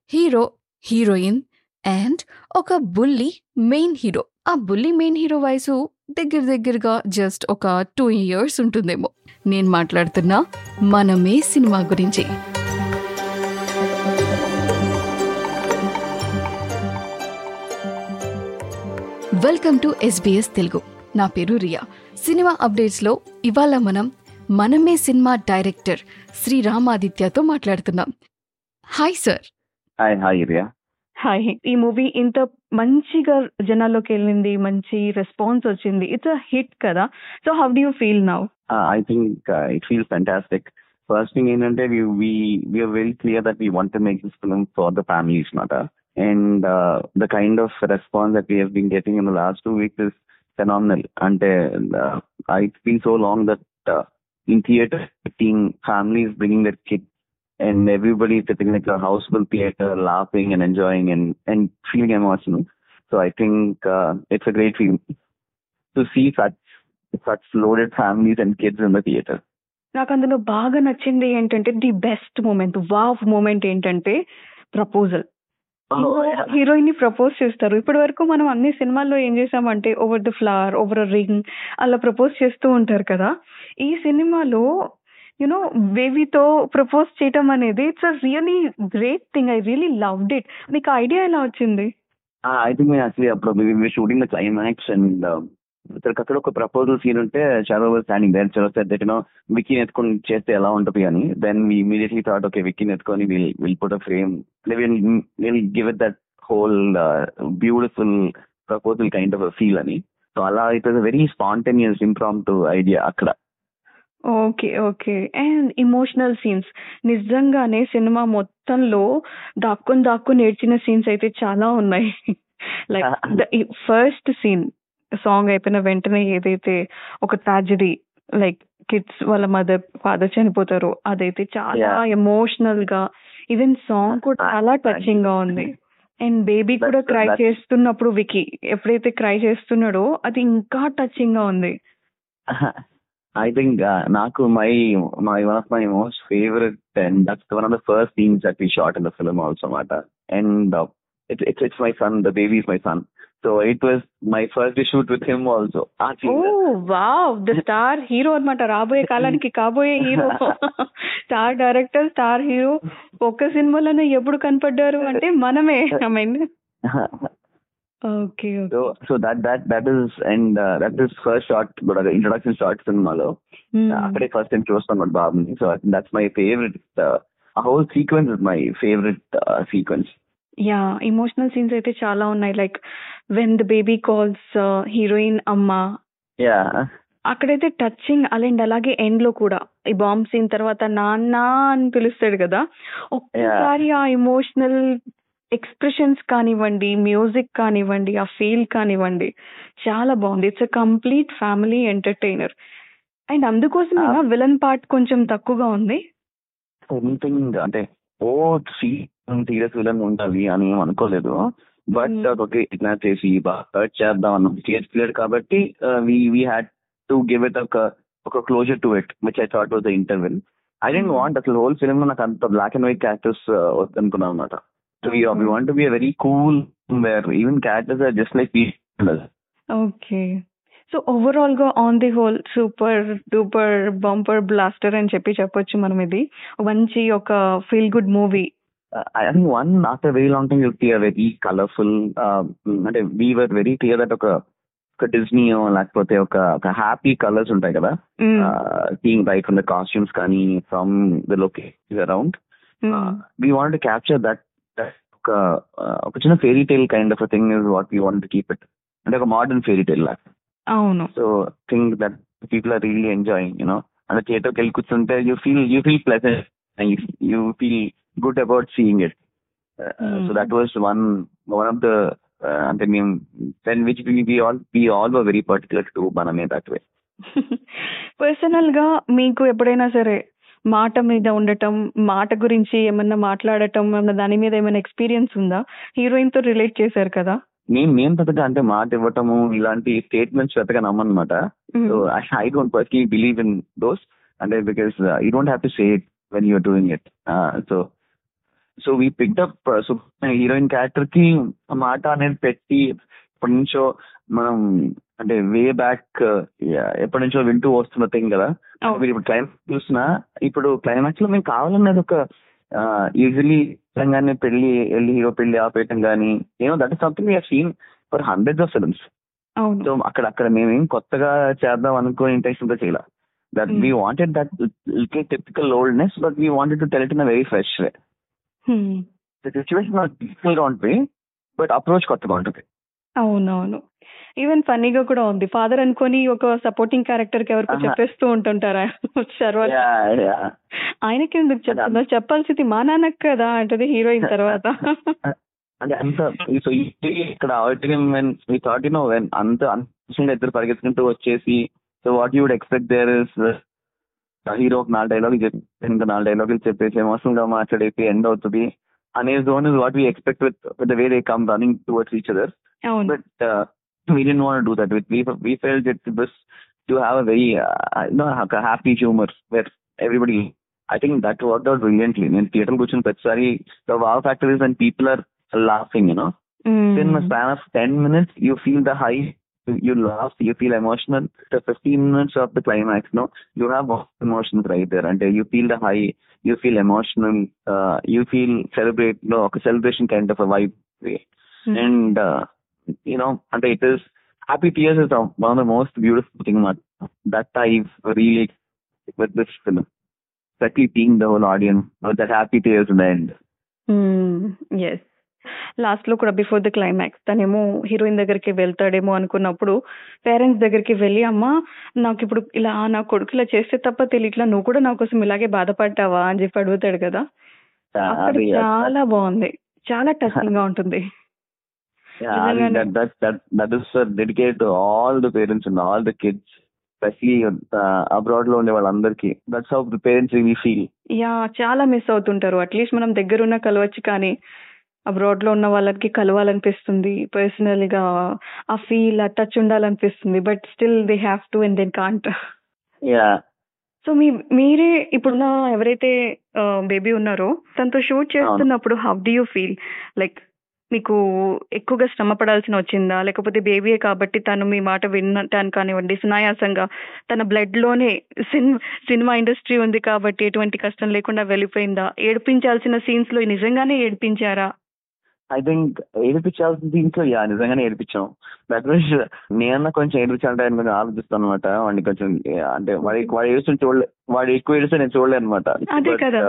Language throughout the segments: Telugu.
హీరో హీరోయిన్ అండ్ ఒక బుల్లి మెయిన్ హీరో ఆ బుల్లి మెయిన్ హీరో వయసు దగ్గర దగ్గరగా జస్ట్ ఒక టూ ఇయర్స్ ఉంటుందేమో నేను మాట్లాడుతున్నా మనమే సినిమా గురించి వెల్కమ్ టు ఎస్బీఎస్ తెలుగు నా పేరు రియా సినిమా అప్డేట్స్లో ఇవాళ మనం మనమే సినిమా డైరెక్టర్ శ్రీ రామాదిత్యతో మాట్లాడుతున్నాం hi sir hi hi Riya hi ఈ మూవీ ఇంత మంచిగా జనాల్లోకి వెళ్ళింది మంచి రెస్పాన్స్ వచ్చింది ఇట్స్ అ హిట్ కదా so how do you feel now I think it feel fantastic first thing ఏంటంటే we are very clear that we want make this film for the families మాట and the kind of response that we have been getting in the last two weeks is phenomenal అంటే I feel so long that in theatre fifteen families bringing their kid and everybody is sitting like a house full theater, laughing and enjoying and, and feeling emotional. So I think uh, it's a great feeling to see such such loaded families and kids in the theater. నాకు అందులో బాగా నచ్చింది ఏంటంటే the best moment wow moment ఏంటంటే ప్రపోజల్ హీరోయిన్ ని ప్రపోజ్ చేస్తారు ఇప్పటి వరకు మనం అన్ని సినిమాల్లో ఏం చేసామంటే over the flower over ring అలా ప్రపోజ్ చేస్తూ ఉంటారు కదా ఈ సినిమాలో యునో బేబీతో ప్రపోజ్ చేయటం అనేది it's a really great thing I really loved it మీకు ఐడియా ఎలా వచ్చింది ఐ థింక్ యాక్చువల్లీ అప్పుడు షూటింగ్ ద క్లైమాక్స్ అండ్ అక్కడ ఒక ప్రపోజల్ సీన్ ఉంటే చాలా స్టాండింగ్ దేర్ చాలా సెట్ దట్ యూనో విక్కీని ఎత్తుకొని చేస్తే ఎలా ఉంటుంది అని then we immediately thought okay విక్కీని ఎత్తుకొని will will put a frame will will give it that whole beautiful proposal kind of feel అని సో అలా it was very spontaneous impromptu idea అక్కడ okay okay and emotional scenes నిజంగానే సినిమా మొత్తంలో దాక్కుని దాక్కుని ఏడ్చిన సీన్స్ అయితే చాలా ఉన్నాయి like the first scene song అయిపోయిన వెంటనే ఏదైతే ఒక ట్రాజడీ లైక్ కిడ్స్ వాళ్ళ మదర్ ఫాదర్ చనిపోతారో అదైతే చాలా ఎమోషనల్ గా ఈవెన్ సాంగ్ కూడా చాలా టచింగ్ గా ఉంది అండ్ బేబీ కూడా క్రై చేస్తున్నప్పుడు వికీ ఎప్పుడైతే క్రై చేస్తున్నాడో అది ఇంకా టచింగ్ గా ఉంది I think uh, Naku, my my one of my most favorite, and that's one of the first scenes that we shot in the film also, Mata. And uh, it's it's it's my son. The baby is my son. So it was my first shoot with him also. Oh wow the star hero అనమాట రాబోయే కాలానికి కాబోయే hero star director star hero ఒక్క సినిమాలోనే ఎప్పుడు కనపడ్డారు అంటే మనమే I mean okay so so that that that is and that is first shot introduction shot సినిమాలో అక్కడే ఫస్ట్ టైం చూస్తాను బాబుని so that's my favourite ah whole sequence is my favourite sequence yeah emotional scenes అయితే చాలా ఉన్నాయి like when the baby calls heroine అమ్మ యా అక్కడైతే టచింగ్ అలాంటి అలాగే ఎండ్ లో కూడా ఈ బాంబ్ సీన్ తర్వాత నాన్న అని పిలుస్తాడు కదా ఒక్కసారి ఆ ఇమోషనల్ ఎక్స్ప్రెషన్స్ కానివ్వండి మ్యూజిక్ కానివ్వండి ఆ ఫీల్ కానివ్వండి చాలా బాగుంది it's a complete family entertainer and అందుకోసమే విలన్ పార్ట్ కొంచెం తక్కువగా ఉంది సంథింగ్ అంటే ఓ సీరియస్ విలన్ ఉండాలి అని ఏం అనుకోలేదు బట్ ఓకే ఇట్లా చేసి హర్ట్ చేద్దాం అన్న స్టేజ్ క్లియర్ కాబట్టి we we had to give it ఒక ఒక closer to it which I thought was the interval I didn't want అసలు హోల్ ఫిల్మ్ నాకు అంత బ్లాక్ అండ్ వైట్ క్యారెక్టర్స్ వద్దనుకున్నాను అనమాట So we, we want to be a very cool where even characters are just like people. Okay so overall గా on the whole super duper bumper blaster అని చెప్పి చెప్పొచ్చు మనం ఇది మంచి ఒక feel good movie I think one after a very long time you'll see a very colorful అంటే we were very clear that ఒక ఒక డిజ్నీ లేకపోతే ఒక ఒక హ్యాపీ కలర్స్ ఉంటాయి కదా seeing right from the costumes కానీ from the location around we want to capture that ఒక ఒక చిన్న fairy tale kind of thing is what you want keep it అంటే ఒక మోడర్న్ ఫెయిరీ టైల్ లాగా అవును so think that people are really enjoying you know అంటే థియేటర్కి వెళ్ళి కూర్చుంటే you feel you feel pleasant you feel good about seeing it so that was one one of the అంటే మేము then which we all we all were very particular to మనమే దట్ వే పర్సనల్ గా మీకు ఎప్పుడైనా సరే మాట మీద ఉండటం మాట గురించి ఏమన్నా మాట్లాడటం ఏమన్నా దాని మీద ఏమైనా ఎక్స్పీరియన్స్ ఉందా హీరోయిన్ తో రిలేట్ చేశారు కదా మేము మేము పెద్దగా అంటే మాట ఇవ్వటము ఇలాంటి స్టేట్మెంట్స్ పెద్దగా నమ్మనమాట so I don't personally believe in those అంటే because you don't have to say it when you're doing it so so we picked up so heroine character కి మాట అనేది పెట్టి ఇప్పటి నుంచో మనం అంటే వే బ్యాక్ ఎప్పటి నుంచో వింటూ వస్తున్న థింగ్ కదా అవును. మీరు ఇప్పుడు క్లైమాక్స్ చూసినా ఇప్పుడు క్లైమాక్స్ లో మేము కావాలన్నది ఒక ఈజీలీ నిజంగానే పెళ్లి వెళ్ళి హీరో పెళ్లి ఆపేయటం కానీ ఏమో that is something we seen for hundreds of films అవును సో అక్కడ అక్కడ మేమేం కొత్తగా చేద్దాం అనుకునే ఇంటెన్షన్ తో చేయాల that Hmm. We wanted that little typical oldness but we wanted to tell it in very fresh way Hmm. The situation difficult గా ఉంటుంది బట్ అప్రోచ్ కొత్తగా ఉంటుంది అవునవును ఈవెన్ ఫన్నీగా కూడా ఉంది ఫాదర్ అనుకొని ఒక సపోర్టింగ్ క్యారెక్టర్ కి ఎవరికో ఆహా. చెప్పేస్తూ ఉంటుంటారా శర్వా Yeah, yeah. ఆయనకి ఎందుకు చెప్తుందో చెప్పాల్సింది మా నాన్నకి కదా అంటది హీరోయిన్ తర్వాత అంటే అంత సో ఇక్కడ auditorium when we thought you know when అంత అంత ఇద్దరు పరిగెత్తుకుంటూ వచ్చేసి so what you would expect there is hero ఒక నాలుగు డైలాగ్ చెప్పి ఇంకా నాలుగు డైలాగులు చెప్పేసి ఎమోషనల్ గా మాట్లాడేసి ఎండ్ అవుతుంది అనే zone is what we expect with with way they come running towards each other అవును but uh, we didn't want to do that. We we felt it was to have a very uh, you know like a happy humor where everybody. I think that worked out brilliantly. In theater కూర్చొని ప్రతిసారి the wow factor is when people are laughing. You know, Hmm. in a span of ten minutes, you feel the high. You laugh, you feel emotional. The 15 minutes of the climax, no, you have all emotions right there, and uh, you feel the high, you feel emotional, uh, you feel celebrate, no, a celebration kind of a vibe. Hmm. And uh, you know, and it is happy tears is the- one of the most beautiful thing Mat, that I've really with this film. Especially seeing the whole audience with that happy tears in the end. Yes last లో కూడా బిఫోర్ ద క్లైమాక్స్ తనేమో హీరోయిన్ దగ్గరికి వెళ్తాడేమో అనుకున్నప్పుడు పేరెంట్స్ దగ్గరికి వెళ్ళి అమ్మా నాకు ఇప్పుడు ఇలా నా కొడుకు ఇలా చేస్తే తప్ప తెలియట్లా నువ్వు కూడా నా కోసం ఇలాగే బాధపడ్డావా అని చెప్పి అడుగుతాడు కదా Uh, అక్కడ అది- చాలా బాగుంది చాలా టచింగ్ గా ఉంటుంది Yeah, I mean, నిజంగానే. that that that that is uh, dedicated to all the parents and all the kids, especially uh, abroad లో ఉండే వాళ్ళందరికీ. That's how the parents really feel. Yeah చాలా మిస్ అవుతుంటారు అట్లీస్ట్ మనం దగ్గరున్న కలవచ్చు కానీ అబ్రాడ్ లో ఉన్న వాళ్ళకి కలవాలనిపిస్తుంది పర్సనల్ గా ఆ ఫీల్ ఆ టచ్ ఉండాలనిపిస్తుంది but still they have to and then can't Yeah. So మీ మీరే ఇప్పుడున్న ఎవరైతే బేబీ ఉన్నారో తనతో షూట్ చేస్తున్నప్పుడు how do you feel like మీకు ఎక్కువగా శ్రమ పడాల్సిన వచ్చిందా లేకపోతే బేబీయే కాబట్టి తను మీ మాట వినటానికి కానివ్వండి సునాయాసంగా తన బ్లడ్ లోనే సినిమా సినిమా ఇండస్ట్రీ ఉంది కాబట్టి ఎటువంటి కష్టం లేకుండా వెళ్ళిపోయిందా ఏడిపించాల్సిన సీన్స్ లో నిజంగానే ఏడిపించారా ఐ థింక్ ఏడిపించాల్సిన దీంట్లో యా నిజంగానే ఏడిపించాం దట్ వాజ్ నేనన్నా కొంచెం ఏడిపించాలంటే ఆయన కొంచెం ఆలోచిస్తాను అనమాట వాడిని కొంచెం yeah, అంటే వాడి వాడు ఏడుస్తుంటే చూడలే వాడు ఎక్కువ ఏడిస్తే నేను చూడలే అనమాట అదే కదా.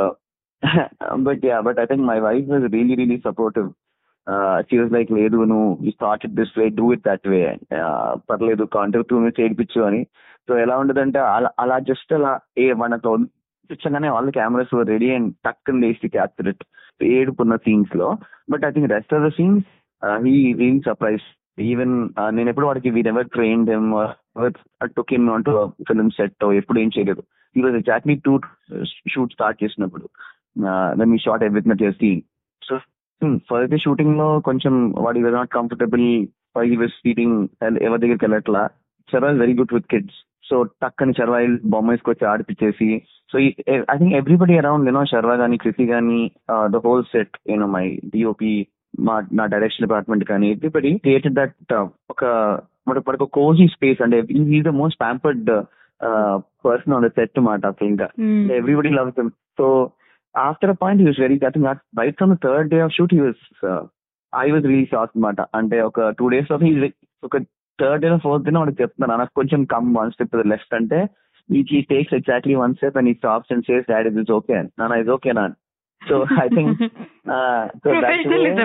But yeah but I think my wife was really really supportive she was like లేదు నువ్వు you started this way do it that way పర్లేదు కాంటాక్ట్ టూ మినిట్స్ ఏడిపించు అని సో ఎలా ఉండదంటే అలా అలా జస్ట్ అలా ఏ మనకు ఇచ్చగానే ఆల్ కెమెరాస్ రెడీ అండ్ టక్ లేసి క్యాప్చర్ ఇట్ ఏడుపున్న సీన్స్ లో but I think rest of the scenes he real surprise even నేను ఎప్పుడు వాడికి we never train them took in to film set ఎప్పుడు ఏం చేయలేదు he was exactly to shoot start చేసినప్పుడు దెన్ మీ షార్ట్ ఎవ్రీథింగ్ చేసి సో ఫస్ట్ షూటింగ్ లో కొంచెం వాడి was not comfortable he was speaking ఎవరి దగ్గరికి వెళ్ళట్లా చర్వా very good with kids so టక్కని చర్వా బొమ్మ వేసుకొచ్చి ఆడిపించేసి so I think everybody around you know Sharwa గానీ కృతి గానీ the whole set you know my DOP మా నా డైరెక్షన్ డిపార్ట్మెంట్ కానీ ఎవ్రీబడి క్రియేటెడ్ దట్ ఒక మనకు మనకు కోజీ స్పేస్ అంటే he the most pampered person on the set మాట అసలు ఇంకా everybody loves him so after a point use very I think right from the third day of shoot use I was really shock అనమాట అంటే ఒక టూ డేస్ ఆఫ్ ఒక థర్డ్ డే ఫోర్త్ డే వాడికి చెప్తున్నాను నాకు కొంచెం కమ్ వన్ స్టెప్ లెఫ్ట్ అంటే he takes exactly one step and he stops and says dad is okay నాన్న ఇస్ ఓకే నా సో ఐ థింక్ ప్రొఫెషనలిజం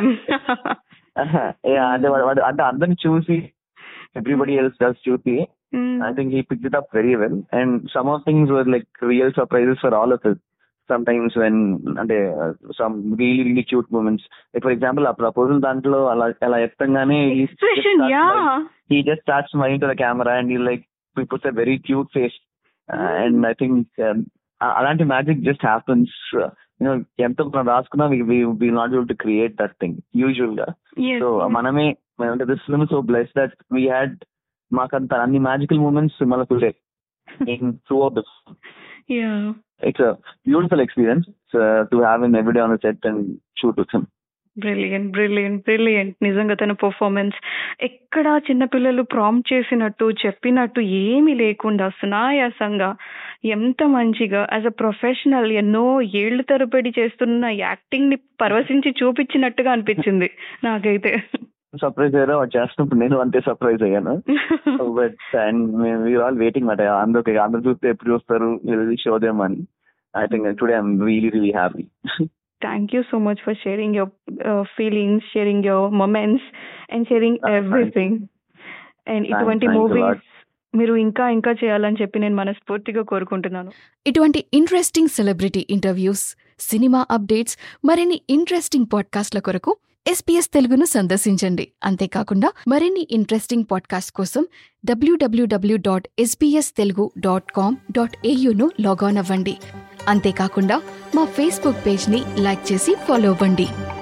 అంటే వాడు అంటే అందరిని చూసి ఎవ్రీబడి ఎల్స్ డస్ చూసి I think he picked it up very well. And some of things were like real surprises for all of us. Sometimes when and uh, some really really cute moments. Like for example, a proposal దాంట్లో అలా అలా ఎత్తంగానే he just expression starts yeah smiling- he just starts smiling to the camera and he like he puts a very cute face. Uh, and I think um, a- అలాంటి మ్యాజిక్ జస్ట్ హ్యాపన్స్ యూనో ఎంత మనం రాసుకున్నా we we not able to create that thing usual గా సో మనమే అంటే this film so bless that we had మాకంత అన్ని మ్యాజికల్ మూమెంట్స్ మనకు in through of the yeah it's a beautiful experience uh, to have him every day on the set and shoot with him. Brilliant brilliant brilliant నిజంగా తన పర్ఫార్మెన్స్ ఎక్కడ చిన్నపిల్లలు ప్రాంప్ట్ చేసినట్టు చెప్పినట్టు ఏమీ లేకుండా సునాయాసంగా ఎంత మంచిగా యాజ్ అ ప్రొఫెషనల్ ఎన్నో ఏళ్ల తరబడి చేస్తున్న యాక్టింగ్ ని పరవశించి చూపించినట్టుగా అనిపించింది నాకైతే సర్ప్రైజ్ అయ్యారో వాడు చేస్తున్నప్పుడు నేను అంతే సర్ప్రైజ్ అయ్యాను but and we're all waiting మాట అందరూ అందరూ చూస్తే ఎప్పుడు చూస్తారు షో దేమ్ అని I think today I'm really really happy thank you so much for sharing your feelings sharing your moments and sharing Uh, thank everything and ఇటువంటి thanks a lot. మూవీస్ మీరు ఇంకా ఇంకా చేయాలని చెప్పి నేను మనస్ఫూర్తిగా కోరుకుంటున్నాను ఇటువంటి interesting celebrity interviews cinema updates మరిన్ని ఇంట్రెస్టింగ్ పాడ్కాస్ట్ల కొరకు ఎస్పీఎస్ తెలుగును సందర్శించండి అంతేకాకుండా మరిన్ని ఇంట్రెస్టింగ్ పాడ్కాస్ట్ కోసం WWW dot SPS Telugu dot com dot ఏయును లాగాన్ అవ్వండి అంతేకాకుండా మా ఫేస్బుక్ పేజ్ని లైక్ చేసి ఫాలో అవ్వండి